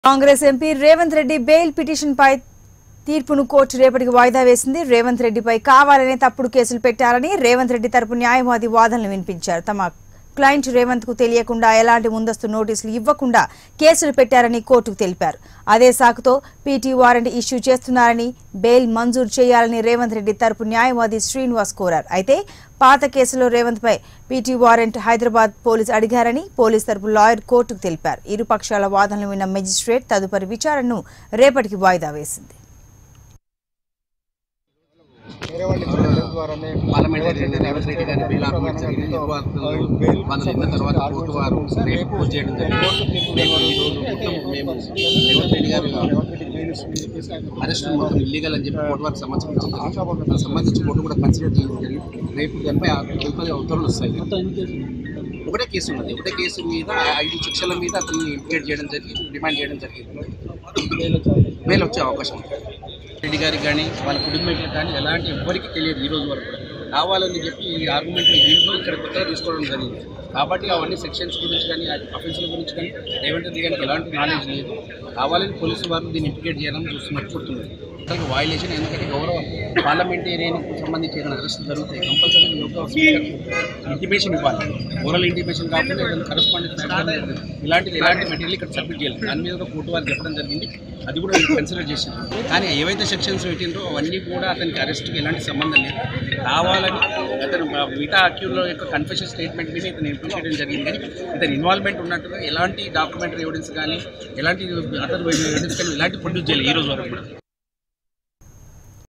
Congress MP Revanth Reddy bail petition పై తీర్పును court రేపటికి వాయిదా వేసింది రేవంత్ రెడ్డిపై కావాలనే తప్పుడు కేసులు పెట్టారని రేవంత్ రెడ్డి తరపు న్యాయవాది వాదనలు వినిపించారు తమ క్లయింట్ రేవంత్ కు తెలియకుండా ఎలాంటి ముందస్తు నోటీసులు ఇవ్వకుండా కేసులు పెట్టారని కోర్టుకు తెలిపారు అదే సాకుతో పీటీ వారెంట్ ఇష్యూ చేస్తున్నారని బెయిల్ మంజూరు చేయాలని రేవంత్ రెడ్డి తరపు న్యాయవాది శ్రీనివాస్ కోరారు అయితే పాత కేసులో రేవంత్ పై పీటీ వారెంట్ హైదరాబాద్ పోలీస్ అడిగారని పోలీస్ తరపు లాయర్ కోర్టుకు తెలిపారు ఇరు పక్షాల వాదనలు విన్న మెజిస్ట్రేట్ తదుపరి విచారణను రేపటికి వాయిదా వేసింది వేరే వాళ్ళు ఇచ్చిన లెటర్ ద్వారానే పార్లమెంటరీ రేవంత్ రెడ్డి గారి బిల్ ఆర్గ్యుమెంట్ జరిగింది నిర్వాహకులు వాళ్ళు నిన్న తర్వాత కోర్టు వారు రేపు పోస్ట్ చేయడం జరిగింది మేము ఈ రోజు మొత్తం మేము రేవంత్ రెడ్డి గారు అరెస్ట్ మొత్తం ఇల్లీగల్ అని చెప్పి కోర్టు వారికి సమర్పించడం జరిగింది దానికి సంబంధించి కోర్టు కూడా కన్సిడర్ చేయడం జరిగింది రేపు దానిపై తదుపరి ఉత్తర్వులు వస్తాయి ఒకటే కేసు ఉన్నది ఒకటే కేసు మీద ఐదు శిక్షల మీద అతన్ని ఇంప్లికేట్ చేయడం జరిగింది డిమాండ్ చేయడం జరిగింది బెయిల్ వచ్చే అవకాశం ఉంది రెడ్డి గారికి కానీ వాళ్ళ కుటుంబానికి కానీ ఎలాంటి ఎవ్వరికి తెలియదు ఈ రోజు వరకు కూడా కావాలని చెప్పి ఈ ఆర్గ్యుమెంట్ దీంట్లో ఇక్కడ కొత్తగా తీసుకోవడం జరిగింది కాబట్టి అవన్నీ సెక్షన్స్ గురించి కానీ అఫెన్స్ల గురించి కానీ రేవంత్ రెడ్డి గారికి ఎలాంటి నాలెడ్జ్ లేదు కావాలని పోలీసు వారు దీన్ని ఇంటికేట్ చేయాలని చూస్తున్నట్టు కొడుతున్నారు అసలు వాయిలేషన్ ఎందుకంటే గౌరవ పార్లమెంటేరియన్కి సంబంధించి ఏదైనా అరెస్ట్ జరుగుతాయి కంపల్సరీ ఇంటిమేషన్ ఇవ్వాలి ఓరల్ ఇంటిమేషన్ కాకుండా ఏదైనా కరస్పాండెన్స్ ఇలాంటి ఇలాంటి మెటీరియల్ ఇక్కడ సబ్మిట్ చేయాలి దాని మీద కూడా కోర్టు వారు చెప్పడం జరిగింది అది కూడా నేను కన్సిడర్ చేశాను కానీ ఏవైతే సెక్షన్స్ పెట్టిండ్రో అవన్నీ కూడా అతనికి అరెస్ట్కి ఎలాంటి సంబంధం లేదు కావాలని అతను మిగతా అక్యూల్లో యొక్క కన్ఫెషన్ స్టేట్మెంట్ మీద ఇతను ఇంప్రూవ్ చేయడం జరిగింది కానీ ఇతని ఇన్వాల్వ్మెంట్ ఉన్నట్టుగా ఎలాంటి డాక్యుమెంటరీ ఎవిడెన్స్ కానీ ఎలాంటి అతను ఎవిడెన్స్ కానీ ఇలాంటి ప్రొడ్యూస్ చేయాలి ఈ రోజు వరకు కూడా